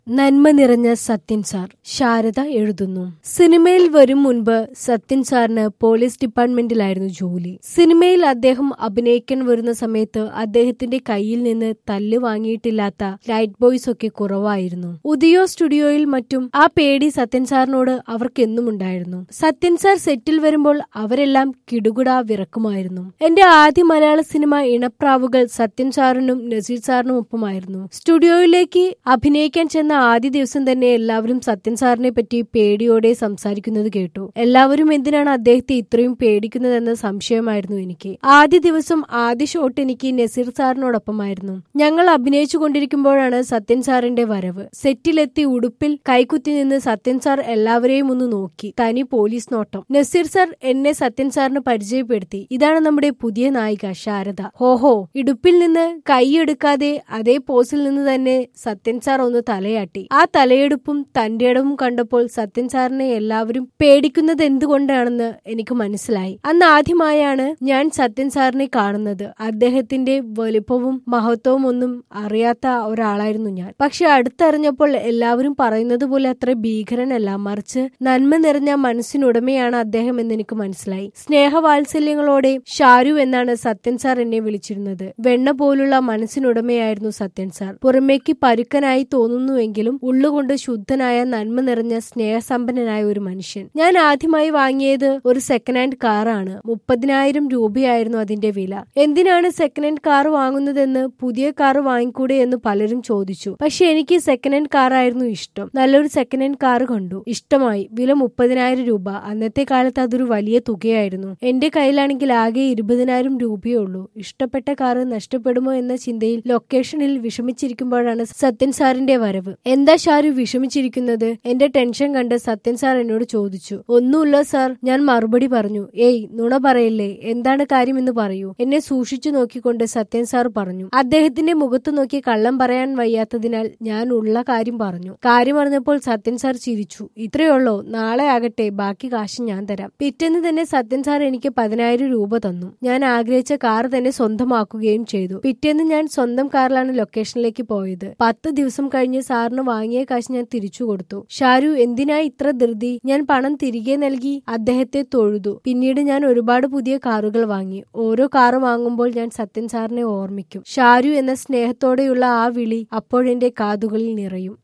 നന്മ നിറഞ്ഞ സത്യൻ സാർ ശാരദ എഴുതുന്നു സിനിമയിൽ വരും മുൻപ് സത്യൻ സാറിന് പോലീസ് ഡിപ്പാർട്ട്മെന്റിലായിരുന്നു ജോലി സിനിമയിൽ അദ്ദേഹം അഭിനയിക്കാൻ വരുന്ന സമയത്ത് അദ്ദേഹത്തിന്റെ കയ്യിൽ നിന്ന് തല്ല് വാങ്ങിയിട്ടില്ലാത്ത ലൈറ്റ് ബോയ്സ് ഒക്കെ കുറവായിരുന്നു ഉദയോ സ്റ്റുഡിയോയിൽ മറ്റും ആ പേടി സത്യൻ സാറിനോട് അവർക്കെന്നും ഉണ്ടായിരുന്നു സത്യൻ സാർ സെറ്റിൽ വരുമ്പോൾ അവരെല്ലാം കിടുകിടാ വിറക്കുമായിരുന്നു എന്റെ ആദ്യ മലയാള സിനിമ ഇണപ്രാവുകൾ സത്യൻ സാറിനും നസീർ സാറിനും ഒപ്പമായിരുന്നു സ്റ്റുഡിയോയിലേക്ക് അഭിനയിക്കാൻ ചെന്ന ആദ്യ ദിവസം തന്നെ എല്ലാവരും സത്യൻ സാറിനെ പറ്റി പേടിയോടെ സംസാരിക്കുന്നത് കേട്ടു എല്ലാവരും എന്തിനാണ് അദ്ദേഹത്തെ ഇത്രയും പേടിക്കുന്നതെന്ന സംശയമായിരുന്നു എനിക്ക് ആദ്യ ദിവസം ആദ്യ ഷോട്ട് എനിക്ക് നസീർ സാറിനോടൊപ്പമായിരുന്നു ഞങ്ങൾ അഭിനയിച്ചു കൊണ്ടിരിക്കുമ്പോഴാണ് സത്യൻ സാറിന്റെ വരവ് സെറ്റിലെത്തി ഉടുപ്പിൽ കൈകുത്തി നിന്ന് സത്യൻ സാർ എല്ലാവരെയും ഒന്ന് നോക്കി തനി പോലീസ് നോട്ടം നസീർ സാർ എന്നെ സത്യൻ സാറിന് പരിചയപ്പെടുത്തി ഇതാണ് നമ്മുടെ പുതിയ നായിക ശാരദ ഹോഹോ ഇടുപ്പിൽ നിന്ന് കൈയെടുക്കാതെ അതേ പോസിൽ നിന്ന് തന്നെ സത്യൻ സാർ ഒന്ന് തലയാട്ടി ആ തലയെടുപ്പും തന്റെ ഇടവും കണ്ടപ്പോൾ സത്യൻ സാറിനെ എല്ലാവരും പേടിക്കുന്നത് എന്തുകൊണ്ടാണെന്ന് എനിക്ക് മനസ്സിലായി അന്ന് ആദ്യമായാണ് ഞാൻ സത്യൻ സാറിനെ കാണുന്നത് അദ്ദേഹത്തിന്റെ വലുപ്പവും മഹത്വവും ഒന്നും അറിയാത്ത ഒരാളായിരുന്നു ഞാൻ പക്ഷെ അടുത്തറിഞ്ഞപ്പോൾ എല്ലാവരും പറയുന്നത് പോലെ അത്ര ഭീകരനല്ല മറിച്ച് നന്മ നിറഞ്ഞ മനസ്സിനുടമയാണ് അദ്ദേഹം എന്ന് എനിക്ക് മനസ്സിലായി സ്നേഹവാത്സല്യങ്ങളോടെ ഷാരു എന്നാണ് സത്യൻ സാർ എന്നെ വിളിച്ചിരുന്നത് വെണ്ണ പോലുള്ള മനസ്സിനുടമയായിരുന്നു സത്യൻ സാർ പുറമേക്ക് പരുക്കനായി തോന്നുന്നുവെങ്കിലും ഉള്ളുകൊണ്ട് ശുദ്ധനായ നന്മ നിറഞ്ഞ സ്നേഹസമ്പന്നനായ ഒരു മനുഷ്യൻ ഞാൻ ആദ്യമായി വാങ്ങിയത് ഒരു സെക്കൻഡ് ഹാൻഡ് കാറാണ് മുപ്പതിനായിരം രൂപയായിരുന്നു അതിന്റെ വില എന്തിനാണ് സെക്കൻഡ് ഹാൻഡ് കാർ വാങ്ങുന്നതെന്ന് പുതിയ കാർ വാങ്ങിക്കൂടെ എന്ന് പലരും ചോദിച്ചു പക്ഷെ എനിക്ക് സെക്കൻഡ് ഹാൻഡ് കാറായിരുന്നു ഇഷ്ടം നല്ലൊരു സെക്കൻഡ് ഹാൻഡ് കാർ കണ്ടു ഇഷ്ടമായി വില മുപ്പതിനായിരം രൂപ അന്നത്തെ കാലത്ത് അതൊരു വലിയ തുകയായിരുന്നു എന്റെ കയ്യിലാണെങ്കിൽ ആകെ ഇരുപതിനായിരം രൂപയേ ഉള്ളൂ ഇഷ്ടപ്പെട്ട കാറ് നഷ്ടപ്പെടുമോ എന്ന ചിന്തയിൽ ലൊക്കേഷനിൽ വിഷമിച്ചിരിക്കുമ്പോഴാണ് സത്യൻ സാറിന്റെ വരവ് എന്താ ഷാരു വിഷമിച്ചിരിക്കുന്നത് എന്റെ ടെൻഷൻ കണ്ട് സത്യൻ സാർ എന്നോട് ചോദിച്ചു ഒന്നുമില്ല സാർ ഞാൻ മറുപടി പറഞ്ഞു ഏയ് നുണ പറയല്ലേ എന്താണ് കാര്യം എന്ന് പറയൂ എന്നെ സൂക്ഷിച്ചു നോക്കിക്കൊണ്ട് സത്യൻ സാർ പറഞ്ഞു അദ്ദേഹത്തിന്റെ മുഖത്ത് നോക്കി കള്ളം പറയാൻ വയ്യാത്തതിനാൽ ഞാൻ ഉള്ള കാര്യം പറഞ്ഞു കാര്യം അറിഞ്ഞപ്പോൾ സത്യൻ സാർ ചിരിച്ചു ഇത്രയുള്ളോ നാളെ ആകട്ടെ ബാക്കി കാശ് ഞാൻ തരാം പിറ്റേന്ന് തന്നെ സത്യൻ സാർ എനിക്ക് പതിനായിരം രൂപ തന്നു ഞാൻ ആഗ്രഹിച്ച കാർ തന്നെ സ്വന്തമാക്കുകയും ചെയ്തു പിറ്റേന്ന് ഞാൻ സ്വന്തം കാറിലാണ് ലൊക്കേഷനിലേക്ക് പോയത് പത്ത് ദിവസം കഴിഞ്ഞ് സാറിന് വാങ്ങിയ കാശ് ഞാൻ തിരിച്ചു കൊടുത്തു ഷാരു എന്തിനാ ഇത്ര ധൃതി ഞാൻ പണം തിരികെ നൽകി അദ്ദേഹത്തെ തൊഴുതു പിന്നീട് ഞാൻ ഒരുപാട് പുതിയ കാറുകൾ വാങ്ങി ഓരോ കാറ് വാങ്ങുമ്പോൾ ഞാൻ സത്യൻ സാറിനെ ഓർമ്മിക്കും ഷാരു എന്ന സ്നേഹത്തോടെയുള്ള ആ വിളി അപ്പോഴെന്റെ കാതുകളിൽ നിറയും